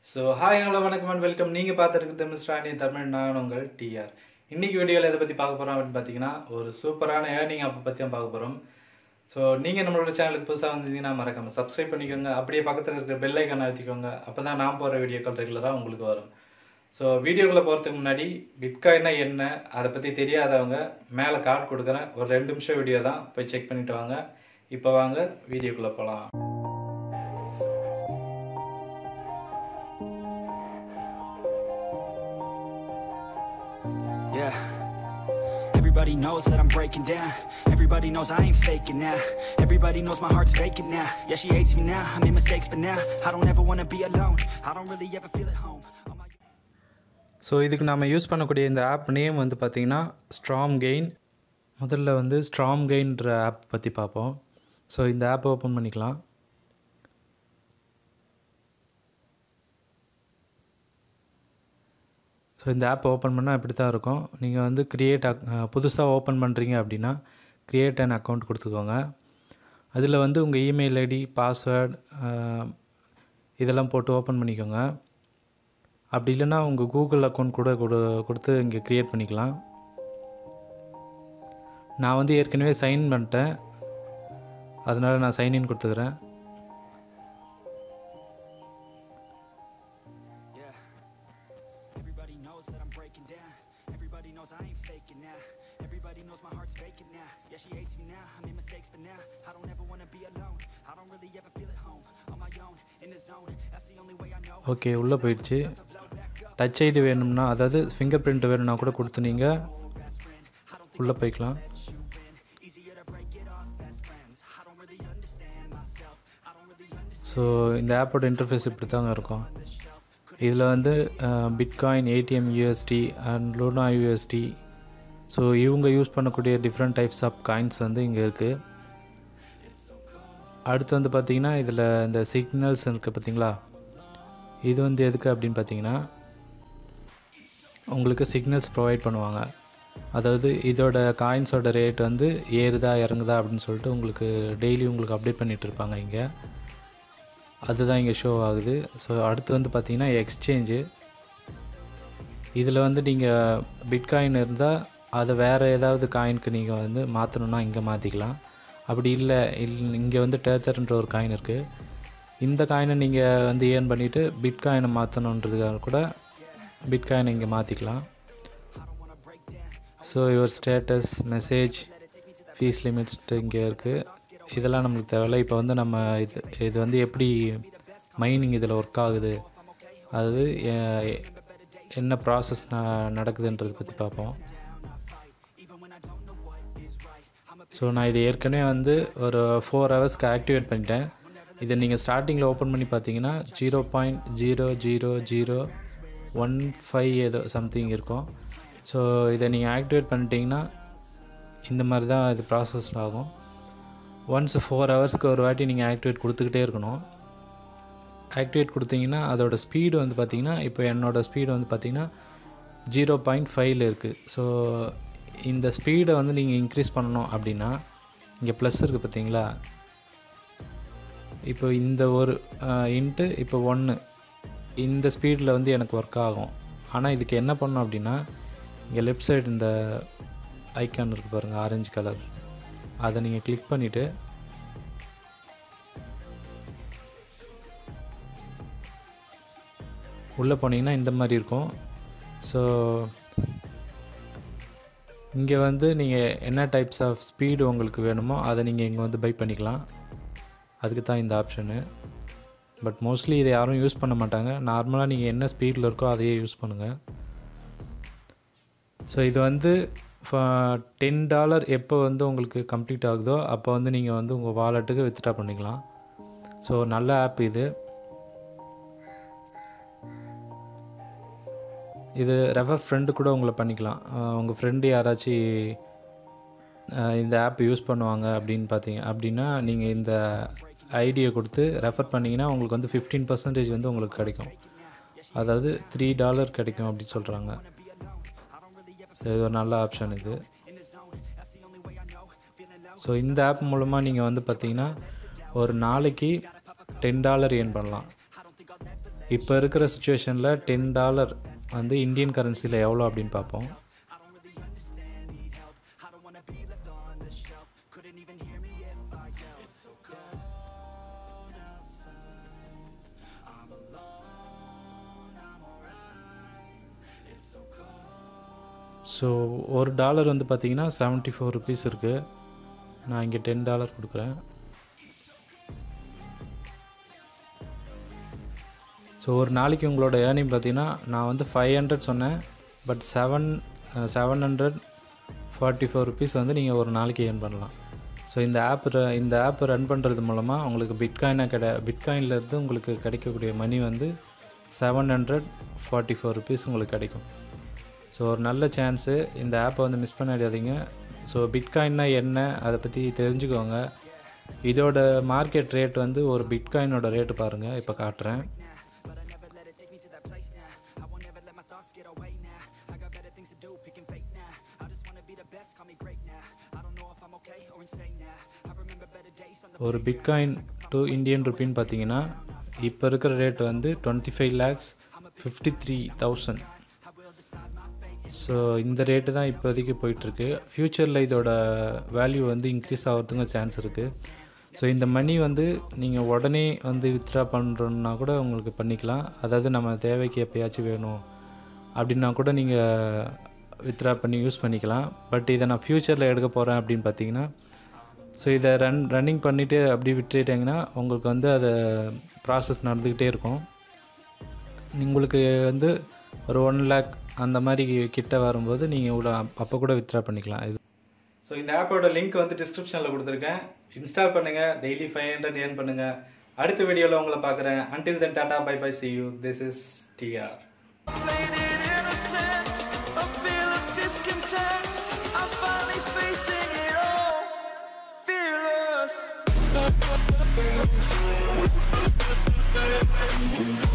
So hi hello வணக்கம் and welcome நீங்கள் பார்த்துருக்குது மிஸ்டர் ஆனி தமிழ் நான் உங்கள் டிஆர் இன்னைக்கு வீடியோவில் எதை பற்றி பார்க்க போகிறோம் அப்படின்னு பார்த்தீங்கன்னா ஒரு சூப்பரான ஏர்னிங் ஆப்பை பற்றி தான் பார்க்க போகிறோம் ஸோ நீங்கள் நம்மளோட சேனலுக்கு புதுசாக வந்தீங்கன்னா மறக்காம சப்ஸ்கிரைப் பண்ணிக்கோங்க அப்படியே பக்கத்தில் இருக்கிற பெல் ஐக்கான அழுத்திக்கோங்க அப்போ தான் நான் போகிற வீடியோக்கள் ரெகுலராக உங்களுக்கு வரும் ஸோ வீடியோக்குள்ளே போகிறதுக்கு முன்னாடி பிட்காயின்னா என்ன அதை பற்றி தெரியாதவங்க மேலே கார்டு கொடுக்குறேன் ஒரு ரெண்டு நிமிஷம் வீடியோ தான் போய் செக் பண்ணிட்டு வாங்க இப்போ வாங்க வீடியோக்குள்ளே போகலாம் Yeah. Everybody knows that I'm breaking down. Everybody knows I ain't faking now. Everybody knows my heart's vacant now. Yeah, she hates me now. I made mistakes, but now I don't ever wanna be alone. I don't really ever feel at home. On my- so இதுக்கு நம்ம use பண்ணக்கூடிய இந்த app name வந்து பார்த்திங்கன்னா ஸ்ட்ராம் gain முதல்ல வந்து ஸ்ட்ராம் கெயின்ற app பற்றி பார்ப்போம் ஸோ இந்த ஆப்பை ஓப்பன் பண்ணிக்கலாம் ஸோ இந்த ஆப் ஓப்பன் பண்ணால் இப்படி தான் இருக்கும் நீங்கள் வந்து க்ரியேட் புதுசாக ஓப்பன் பண்ணுறீங்க அப்படின்னா க்ரியேட் அன் அக்கௌண்ட் கொடுத்துக்கோங்க அதில் வந்து உங்கள் இமெயில் ஐடி பாஸ்வேர்ட் இதெல்லாம் போட்டு ஓப்பன் பண்ணிக்கோங்க அப்படி இல்லைன்னா உங்கள் கூகுள் அக்கௌண்ட் கூட கொடு கொடுத்து இங்கே க்ரியேட் பண்ணிக்கலாம் நான் வந்து ஏற்கனவே சைன் பண்ணிட்டேன் அதனால் நான் சைன்இன் கொடுத்துக்கிறேன் Yeah. Everybody knows that I'm breaking down. Everybody knows I ain't faking now. Everybody knows my heart's vacant now. Yeah, she hates me now. I made mistakes, but now I don't ever wanna be alone. I don't really ever feel at home. On my own, in the zone. That's the only way I know. Okay உள்ளே போயிடுச்சு touch ID வேணும்னா அதாவது finger print வேணும்னா கூட கொடுத்து நீங்கள் உள்ளே போய்க்கலாம் Easier to break it off best friends. I don't really understand myself. I don't really understand. So இந்த ஆப்போட இன்டர்ஃபேஸ் இப்படி தாங்க இருக்கும் இதில் வந்து bitcoin ATM UST and Luna UST so இவங்க யூஸ் பண்ணக்கூடிய டிஃப்ரெண்ட் டைப்ஸ் ஆஃப் காயின்ஸ் வந்து இங்கே இருக்குது அடுத்து வந்து பார்த்திங்கன்னா இதில் இந்த சிக்னல்ஸ் இருக்குது பார்த்தீங்களா இது வந்து எதுக்கு அப்படின்னு பார்த்தீங்கன்னா உங்களுக்கு சிக்னல்ஸ் ப்ரொவைட் பண்ணுவாங்க அதாவது இதோட காயின்ஸோட ரேட் வந்து ஏறுதா இறங்குதா அப்படின்னு சொல்லிட்டு உங்களுக்கு டெய்லி உங்களுக்கு அப்டேட் பண்ணிகிட்டு இருப்பாங்க இங்கே அதுதான் இங்கே ஷோ ஆகுது ஸோ அடுத்து வந்து பார்த்தீங்கன்னா எக்ஸ்சேஞ்சு இதில் வந்து நீங்கள் பிட்காயின் இருந்தால் அதை வேறு ஏதாவது காயினுக்கு நீங்கள் வந்து மாற்றணுன்னா இங்கே மாற்றிக்கலாம் அப்படி இல்லை இல் இங்கே வந்து டேத்தர்ன்ற ஒரு காயின் இருக்குது இந்த காயினை நீங்கள் வந்து ஏர்ன் பண்ணிவிட்டு பிட்காயினை மாற்றணுன்றதுக்காக கூட பிட்காயினை இங்கே மாற்றிக்கலாம் so your status message fees limits இங்கே இருக்குது இதெல்லாம் நம்மளுக்கு தேவையில்ல இப்போ வந்து நம்ம இது இது வந்து எப்படி மைனிங் இதில் ஒர்க் ஆகுது அதாவது எ- என்ன ப்ராசஸ் நடக்குதுன்றதை பற்றி பார்ப்போம் ஸோ நான் இது ஏற்கனவே வந்து ஒரு ஃபோர் ஹவர்ஸ்க்கு ஆக்டிவேட் பண்ணிட்டேன் இதை நீங்கள் ஸ்டார்டிங்கில் ஓப்பன் பண்ணி பார்த்தீங்கன்னா zero point zero zero zero one five ஏதோ சம்திங் இருக்கும் ஸோ இதை நீங்கள் ஆக்டிவேட் பண்ணிட்டீங்கன்னா இந்த மாதிரி தான் இது ப்ராசஸ் ஆகும் ஒன்ஸ் ஃபோர் ஹவர்ஸ்க்கு ஒரு வாட்டி நீங்கள் ஆக்டிவேட் கொடுத்துக்கிட்டே இருக்கணும் ஆக்டிவேட் கொடுத்தீங்கன்னா அதோட ஸ்பீடு வந்து பார்த்திங்கன்னா இப்போ என்னோடய ஸ்பீடு வந்து பார்த்திங்கன்னா ஜீரோ பாயிண்ட் ஃபைவ்ல இருக்குது ஸோ இந்த ஸ்பீடை வந்து நீங்கள் இன்க்ரீஸ் பண்ணணும் அப்படின்னா இங்கே ப்ளஸ் இருக்குது பார்த்தீங்களா இப்போ இந்த ஒரு இன்ட்டு இப்போ ஒன்று இந்த ஸ்பீடில் வந்து எனக்கு ஒர்க் ஆகும் ஆனால் இதுக்கு என்ன பண்ணணும் அப்படின்னா இங்கே லெஃப்ட் சைடு இந்த ஐக்கான் இருக்குது பாருங்கள் ஆரஞ்சு கலர் அதை நீங்கள் கிளிக் பண்ணிவிட்டு உள்ளே போனீங்கன்னா இந்த மாதிரி இருக்கும் ஸோ இங்கே வந்து நீங்கள் என்ன டைப்ஸ் ஆஃப் ஸ்பீடு உங்களுக்கு வேணுமோ அதை நீங்கள் இங்கே வந்து பை பண்ணிக்கலாம் அதுக்கு தான் இந்த ஆப்ஷனு பட் மோஸ்ட்லி இதை யாரும் யூஸ் பண்ண மாட்டாங்க நார்மலாக நீங்கள் என்ன ஸ்பீடில் இருக்கோ அதையே யூஸ் பண்ணுங்கள் ஸோ இது வந்து டென் டாலர் எப்போ வந்து உங்களுக்கு கம்ப்ளீட் ஆகுதோ அப்போ வந்து நீங்கள் வந்து உங்கள் வாலெட்டுக்கு வித்ட்ரா பண்ணிக்கலாம் ஸோ நல்ல ஆப் இது இது ரெஃபர் ஃப்ரெண்டு கூட உங்களை பண்ணிக்கலாம் அஹ் உங்கள் ஃப்ரெண்டு யாராச்சும் அஹ் இந்த ஆப் யூஸ் பண்ணுவாங்க அப்படின்னு பார்த்தீங்க அப்படின்னா நீங்கள் இந்த ஐடியை கொடுத்து ரெஃபர் பண்ணிங்கன்னா உங்களுக்கு வந்து ஃபிஃப்டீன் பர்சன்டேஜ் வந்து உங்களுக்கு கிடைக்கும் அதாவது த்ரீ டாலர் கிடைக்கும் அப்படின்னு சொல்கிறாங்க ஸோ இது ஒரு நல்ல ஆப்ஷன் இது ஸோ இந்த ஆப் மூலமாக நீங்கள் வந்து பார்த்தீங்கன்னா ஒரு நாளைக்கு டென் டாலர் ஏர்ன் பண்ணலாம் இப்போ இருக்கிற சுச்சுவேஷனில் டென் டாலர் வந்து இந்தியன் கரன்சியில் எவ்வளோ அப்படின்னு பார்ப்போம் ஸோ ஒரு டாலர் வந்து பார்த்தீங்கன்னா செவன்ட்டி ஃபோர் ருபீஸ் இருக்குது நான் இங்கே டென் டாலர் கொடுக்குறேன் ஸோ ஒரு நாளைக்கு உங்களோட ஏர்னிங் பார்த்தீங்கன்னா நான் வந்து ஃபைவ் ஹண்ட்ரட் சொன்னேன் but seven seven hundred forty four rupees வந்து நீங்கள் ஒரு நாளைக்கு ஏர்ன் பண்ணலாம் ஸோ இந்த ஆப் இந்த ஆப் ரன் பண்ணுறது மூலமாக உங்களுக்கு பிட்காயினாக கிடை பிட்காயின்லேருந்து உங்களுக்கு கிடைக்கக்கூடிய மணி வந்து seven hundred forty four rupees உங்களுக்கு கிடைக்கும் ஸோ ஒரு நல்ல சான்ஸு இந்த ஆப்பை வந்து மிஸ் பண்ணிடாதீங்க ஸோ பிட்காயின்னா என்ன அதை பற்றி தெரிஞ்சுக்கோங்க இதோட மார்க்கெட் ரேட் வந்து ஒரு பிட்காயினோட ரேட்டு பாருங்கள் இப்போ காட்டுறேன் But I never let it take me to that place now. I won't ever let my thoughts get away now. I got better things to do, picking fate now. I just wanna be the best, call me great now. I don't know if I'm okay or insane now. I remember better days on the ஒரு bitcoin to Indian ருப்பின்னு பார்த்தீங்கன்னா இப்போ இருக்கிற rate வந்து twenty five lakhs fifty three thousand so இந்த rate தான் இப்போதைக்கு போயிட்டுருக்கு ஃப்யூச்சரில் இதோட வேல்யூ வந்து இன்க்ரீஸ் ஆகிறதுக்கும் சான்ஸ் இருக்குது ஸோ இந்த மணி வந்து நீங்கள் உடனே வந்து வித்ட்ரா பண்ணுறோன்னா கூட உங்களுக்கு பண்ணிக்கலாம் அதாவது நம்ம தேவைக்கு எப்பயாச்சும் வேணும் அப்படின்னா கூட நீங்கள் வித்ட்ரா பண்ணி யூஸ் பண்ணிக்கலாம் பட் இதை நான் ஃப்யூச்சரில் எடுக்க போகிறேன் அப்படின்னு பார்த்தீங்கன்னா ஸோ இதை ரன் ரன்னிங் பண்ணிவிட்டு அப்படி விட்டுட்டிங்கன்னா உங்களுக்கு வந்து அதை ப்ராசஸ் நடந்துக்கிட்டே இருக்கும் உங்களுக்கு வந்து ஒரு ஒன் லேக் அந்த மாதிரி கிட்ட வரும்போது நீங்கள் கூட அப்போ கூட வித்ட்ரா பண்ணிக்கலாம் இது ஸோ இந்த ஆப்போட லிங்க் வந்து டிஸ்கிரிப்ஷனில் கொடுத்துருக்கேன் இன்ஸ்டால் பண்ணுங்கள் டெய்லி ஃபைவ் ஹண்ட்ரட் ஏர்ன் பண்ணுங்கள் அடுத்த வீடியோவில் உங்களை பார்க்குறேன் until then tata bye bye see you this is TR Played it innocent, a feel of discontent. I'm finally facing it all, fearless.